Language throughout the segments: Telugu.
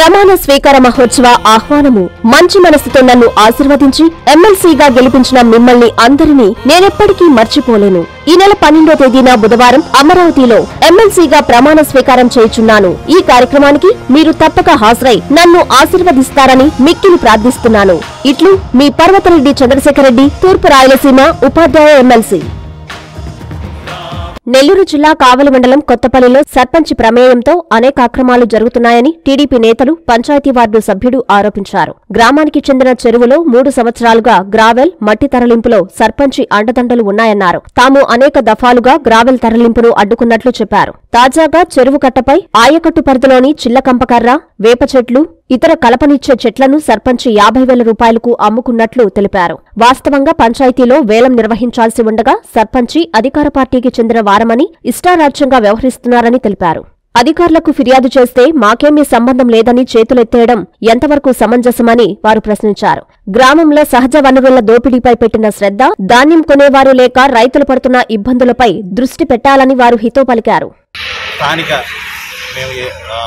ప్రమాణ స్వీకార మహోత్సవ ఆహ్వానము మంచి మనసుతో నన్ను ఆశీర్వదించి ఎమ్మెల్సీగా గెలిపించిన మిమ్మల్ని అందరినీ నేనెప్పటికీ మర్చిపోలేను ఈ నెల పన్నెండో తేదీన బుధవారం అమరావతిలో ఎమ్మెల్సీగా ప్రమాణ స్వీకారం చేయుచున్నాను ఈ కార్యక్రమానికి మీరు తప్పక హాజరై నన్ను ఆశీర్వదిస్తారని మిక్కిలి ప్రార్థిస్తున్నాను ఇట్లు మీ పర్వతరెడ్డి చంద్రశేఖర్ రెడ్డి తూర్పు రాయలసీమ ఉపాధ్యాయ ఎమ్మెల్సీ నెల్లూరు జిల్లా కావలి మండలం కొత్తపల్లిలో సర్పంచ్ ప్రమేయంతో అనేక అక్రమాలు జరుగుతున్నాయని టీడీపీ నేతలు పంచాయతీ వార్డు సభ్యుడు ఆరోపించారు గ్రామానికి చెందిన చెరువులో మూడు సంవత్సరాలుగా గ్రావెల్ మట్టి తరలింపులో సర్పంచి అండదండలు ఉన్నాయన్నారు తాము అనేక దఫాలుగా గ్రావెల్ తరలింపును అడ్డుకున్నట్లు చెప్పారు తాజాగా చెరువు కట్టపై ఆయకట్టు పరిధిలోని చిల్లకంపకర్ర వేప చెట్లు ఇతర కలపనిచ్చే చెట్లను సర్పంచి యాభై వేల రూపాయలకు అమ్ముకున్నట్లు తెలిపారు వాస్తవంగా పంచాయతీలో వేలం నిర్వహించాల్సి ఉండగా సర్పంచి అధికార పార్టీకి చెందిన వారమని ఇష్టారాజ్యంగా వ్యవహరిస్తున్నారని తెలిపారు అధికారులకు ఫిర్యాదు చేస్తే మాకేమీ సంబంధం లేదని చేతులెత్తేయడం ఎంతవరకు సమంజసమని వారు ప్రశ్నించారు గ్రామంలో సహజ వనరుల దోపిడీపై పెట్టిన శ్రద్ధ ధాన్యం కొనేవారు లేక రైతులు పడుతున్న ఇబ్బందులపై దృష్టి పెట్టాలని వారు హితో పలికారు స్థానిక మేము ఏ- ఆ,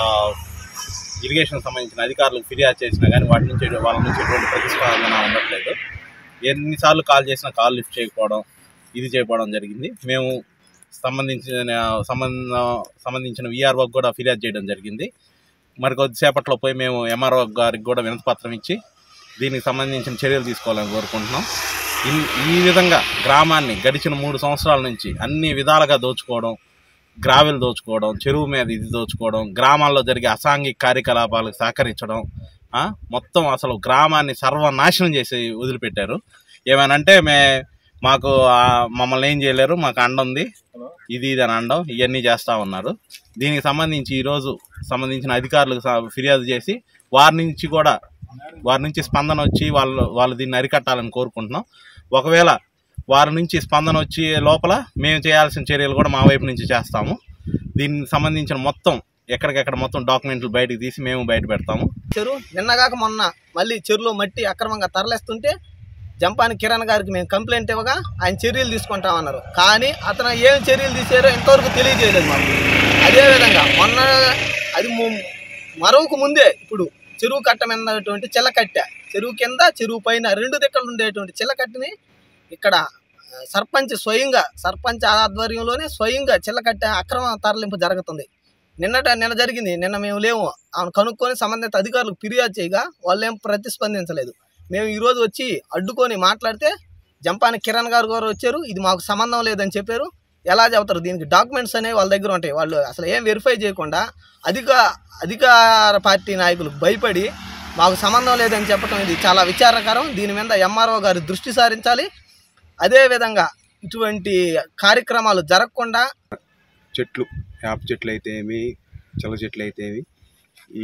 ఇరిగేషన్ సంబంధించిన అధికారులకు ఫిర్యాదు చేసినా కానీ వాటి నుంచి వాళ్ళ నుంచి ఎటువంటి ప్రతిస్పందన ఉండట్లేదు ఎన్నిసార్లు కాల్ చేసినా కాల్ లిఫ్ట్ చేయకపోవడం ఇది చేయకపోవడం జరిగింది మేము సంబంధించిన సంబంధ సంబంధించిన విఆర్ఓకి కూడా ఫిర్యాదు చేయడం జరిగింది మరి కొద్దిసేపట్లో పోయి మేము ఎంఆర్ఓ గారికి కూడా వినతిపత్రం ఇచ్చి దీనికి సంబంధించిన చర్యలు తీసుకోవాలని కోరుకుంటున్నాం ఇన్- ఈ విధంగా గ్రామాన్ని గడిచిన మూడు సంవత్సరాల నుంచి అన్ని విధాలుగా దోచుకోవడం గ్రావెల్ దోచుకోవడం చెరువు మీద ఇది దోచుకోవడం గ్రామాల్లో జరిగే అసాంఘిక కార్యకలాపాలకు సహకరించడం ఆ, మొత్తం అసలు గ్రామాన్ని సర్వనాశనం చేసి వదిలిపెట్టారు ఏమనంటే మే మాకు ఆ, మమ్మల్ని ఏం చేయలేరు మాకు అండ ఉంది ఇది ఇది అని అండం ఇవన్నీ చేస్తూ ఉన్నారు దీనికి సంబంధించి ఈరోజు సంబంధించిన అధికారులకు స- ఫిర్యాదు చేసి వారి నుంచి కూడా వారి నుంచి స్పందన వచ్చి వాళ్ళు వాళ్ళు దీన్ని అరికట్టాలని కోరుకుంటున్నాం ఒకవేళ వారి నుంచి స్పందన వచ్చే లోపల మేము చేయాల్సిన చర్యలు కూడా మా వైపు నుంచి చేస్తాము దీనికి సంబంధించిన మొత్తం ఎక్కడికెక్కడ మొత్తం డాక్యుమెంట్లు బయటకు తీసి మేము బయట పెడతాము చెరువు నిన్నగాక మొన్న మళ్ళీ చెరువులో మట్టి అక్రమంగా తరలిస్తుంటే జంపాని కిరణ్ గారికి మేము కంప్లైంట్ ఇవ్వగా ఆయన చర్యలు తీసుకుంటామన్నారు కానీ అతను ఏం చర్యలు తీసారో ఇంతవరకు తెలియజేయలేదు మాకు అదేవిధంగా మొన్న అది ము- మరొక ముందే ఇప్పుడు చెరువు కట్ట మీద ఉన్నటువంటి చిల్లకట్టె చెరువు కింద చెరువు పైన రెండు దిక్కలు ఉండేటువంటి చిల్లకట్టెని ఇక్కడ ఆ, సర్పంచ్ స్వయంగా సర్పంచ్ ఆధ్వర్యంలోనే స్వయంగా చిల్లకట్టె అక్రమ తరలింపు జరుగుతుంది నిన్నట నిన్న జరిగింది నిన్న మేము లేము ఆమెను కనుక్కొని సంబంధిత అధికారులకు ఫిర్యాదు చేయగా వాళ్ళు ఏం ప్రతిస్పందించలేదు మేము ఈరోజు వచ్చి అడ్డుకొని మాట్లాడితే జంపాని కిరణ్ గారు గారు వచ్చారు ఇది మాకు సంబంధం లేదని చెప్పారు ఎలా చెబుతారు దీనికి డాక్యుమెంట్స్ అనేవి వాళ్ళ దగ్గర ఉంటాయి వాళ్ళు అసలు ఏం వెరిఫై చేయకుండా అధిక అధికార పార్టీ నాయకులకు భయపడి మాకు సంబంధం లేదని చెప్పడం ఇది చాలా విచారకరం దీని మీద ఎంఆర్ఓ గారు దృష్టి సారించాలి అదేవిధంగా ఇటువంటి కార్యక్రమాలు జరగకుండా చెట్లు వేప చెట్లు అయితే ఏమి చిల్ల చెట్లు అయితే ఏమి ఈ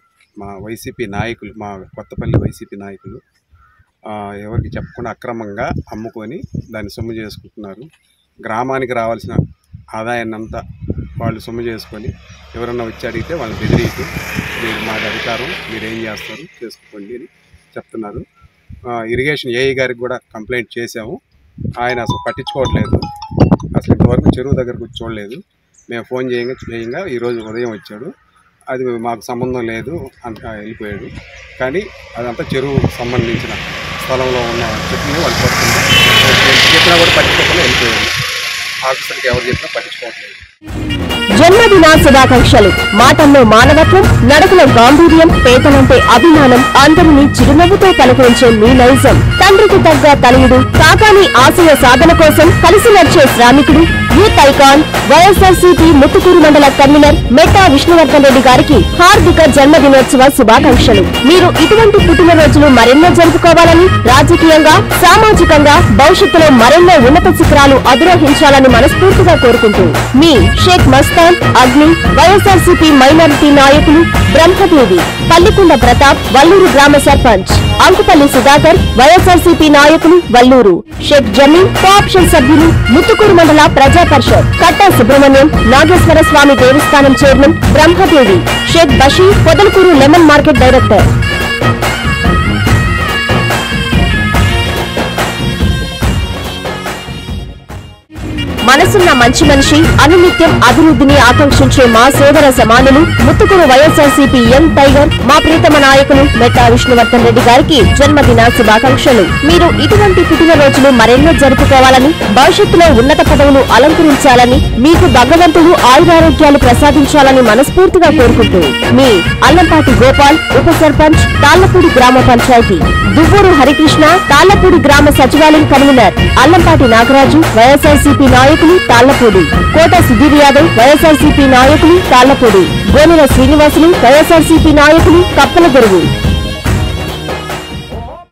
మా వైసీపీ నాయకులు మా కొత్తపల్లి వైసీపీ నాయకులు ఆ, ఎవరికి చెప్పకుండా అక్రమంగా అమ్ముకొని దాన్ని సొమ్ము చేసుకుంటున్నారు గ్రామానికి రావాల్సిన ఆదాయాన్ని అంతా వాళ్ళు సొమ్ము చేసుకొని ఎవరన్నా వచ్చి అడిగితే వాళ్ళని బెదిరీకు మీరు మాకు అధికారం మీరు ఏం చేస్తారు చేసుకోండి అని చెప్తున్నారు ఆ, ఇరిగేషన్ ఏఈ గారికి కూడా కంప్లైంట్ చేశాము ఆయన అసలు పట్టించుకోవట్లేదు అసలు ఇంతవరకు చెరువు దగ్గరకు వచ్చి చూడలేదు మేము ఫోన్ చేయంగా చేయంగా ఈరోజు ఉదయం వచ్చాడు అది మాకు సంబంధం లేదు అంత వెళ్ళిపోయాడు కానీ అదంతా చెరువు సంబంధించిన స్థలంలో ఉన్న చెట్టుని వాళ్ళు పడుతున్నారు చెప్పినా కూడా పట్టించుకోకుండా వెళ్ళిపోయాడు ఆఫీసర్కి ఎవరు చెప్పినా పట్టించుకోవట్లేదు జన్మదిన శుభాకాంక్షలు మాటల్లో మానవత్వం నడకలో గాంభీర్యం పేదలంటే అభిమానం అందరినీ చిరునవ్వుతో పలకరించే మీ నైజం తండ్రికి తగ్గ తనయుడు కాకాని ఆశయ సాధన కోసం కలిసి నడిచే శ్రామికుడు యూత్ ఐకాన్ వైఎస్ఆర్సీపీ ముత్తుకూరు మండల కన్వీనర్ మెట్టా విష్ణువర్ధన్ రెడ్డి గారికి హార్దిక జన్మదినోత్సవ శుభాకాంక్షలు మీరు ఇటువంటి పుట్టినరోజులు మరెన్నో జరుపుకోవాలని రాజకీయంగా సామాజికంగా భవిష్యత్తులో మరెన్నో ఉన్నత శిఖరాలు అధిరోహించాలని మనస్ఫూర్తిగా కోరుకుంటూ మీ షేక్ మస్తాన్ అగ్ని వైఎస్ఆర్సీపీ మైనారిటీ నాయకులు బ్రహ్మదేవి పల్లికొండ ప్రతాప్ వల్లూరు గ్రామ సర్పంచ్ అంకుపల్లి సుధాకర్ వైఎస్ఆర్సీపీ నాయకులు వల్లూరు షేక్ జమీన్ కోఆప్షన్ సభ్యులు ముత్తుకూరు మండల ప్రజా పరిషత్ కట్టా Subrahmanyam Nageswara Swamy Devasthanam chairman Brahmadevi Shaik Basheer Podalakur lemon market director మనసున్న మంచి మనిషి అనునిత్యం అభివృద్ధిని ఆకాంక్షించే మా సోదర సమానులు ముత్తుకూరు వైఎస్ఆర్సీపీ యంగ్ టైగర్ మా ప్రీతమ నాయకులు మెట్టా విష్ణువర్ధన్ రెడ్డి గారికి జన్మదిన శుభాకాంక్షలు మీరు ఇటువంటి పుట్టినరోజులు మరెన్నో జరుపుకోవాలని భవిష్యత్తులో ఉన్నత పదవులు అలంకరించాలని మీకు భగవంతుడు ఆయురారోగ్యాలు ప్రసాదించాలని మనస్ఫూర్తిగా కోరుకుంటూ మీ అల్లంపాటి గోపాల్ ఉప సర్పంచ్ తాళ్లపూడి గ్రామ పంచాయతీ దువ్వూరు హరికృష్ణ తాళ్లపూడి గ్రామ సచివాలయం కన్వీనర్ అల్లంపాటి నాగరాజు వైఎస్ఆర్సీపీ నాయకులు తాళ్లపూడి కోట సుధీర్ యాదవ్ వైఎస్ఆర్సీపీ నాయకులు తాళ్లపూడి గోనెల శ్రీనివాసులు వైఎస్ఆర్సీపీ నాయకులు కప్పల గురువు